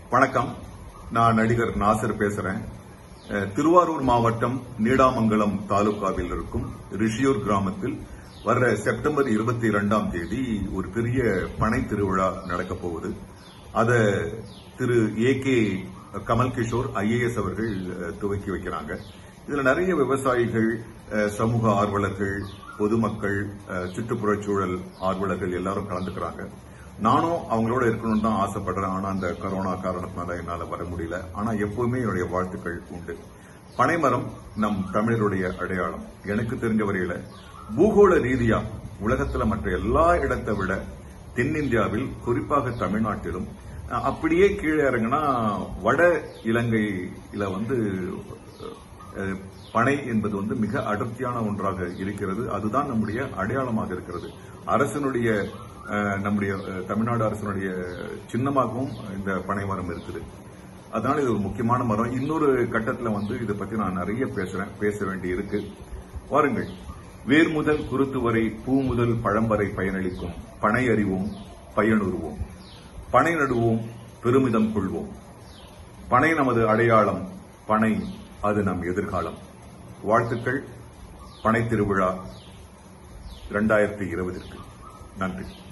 வணக்கம் நான் நடிகர் நாசர் பேசுறேன் அஹ், திருவாரூர் மாவட்டம் நீடாமங்கலம் தாலுகாவில் இருக்கும் ரிஷியூர் கிராமத்தில் வர்ற செப்டம்பர் இருபத்தி இரண்டாம் தேதி ஒரு பெரிய பனை திருவிழா நடக்க போகுது அத Thiru A K Kamal Kishore IAS அவர்கள் அஹ், துவக்கி வைக்கிறாங்க இதுல நிறைய விவசாயிகள் அஹ், சமூக ஆர்வலர்கள் பொதுமக்கள் அஹ், சுற்றுப்புறச் சூழல் ஆர்வலர்கள் எல்லாரும் கலந்துக்கிறாங்க நானும் அவங்களோட இருக்கணும்னு தான் ஆசைப்படுறேன் ஆனா அந்த கொரோனா காரணத்தினால என்னால வர முடியல ஆனா எப்பவுமே என்னுடைய வாழ்த்துக்கள் உண்டு பனைமரம் நம் தமிழருடைய அடையாளம் எனக்கு தெரிஞ்ச வரையில பூகோள ரீதியா உலகத்துல மற்ற எல்லா இடத்தை விட தென்னிந்தியாவில் குறிப்பாக தமிழ்நாட்டிலும் அஹ், அப்படியே கீழே இறங்கினா வட இலங்கையில வந்து அஹ், பனை என்பது வந்து மிக அடர்த்தியான ஒன்றாக இருக்கிறது அதுதான் நம்முடைய அடையாளமாக இருக்கிறது அரசனுடைய அஹ், நம்முடைய அஹ், தமிழ்நாடு அரசனுடைய சின்னமாகவும் இந்த பனை மரம் இருக்குது அதனால இது ஒரு முக்கியமான மரம் இன்னொரு கட்டத்துல வந்து இதை பத்தி நான் நிறைய பேசுறேன் பேச வேண்டி இருக்கு வாருங்கள் வேர் முதல் குருத்து வரை பூ முதல் பழம் வரை பயனளிக்கும் பனை அறிவோம் பயனுறுவோம் பனை நடுவோம் பெருமிதம் கொள்வோம் பனை நமது அடையாளம் பனை அது நம் எதிர்காலம் வாழ்த்துக்கள் பனை திருவிழா இரண்டாயிரத்தி இருபதிற்கு நன்றி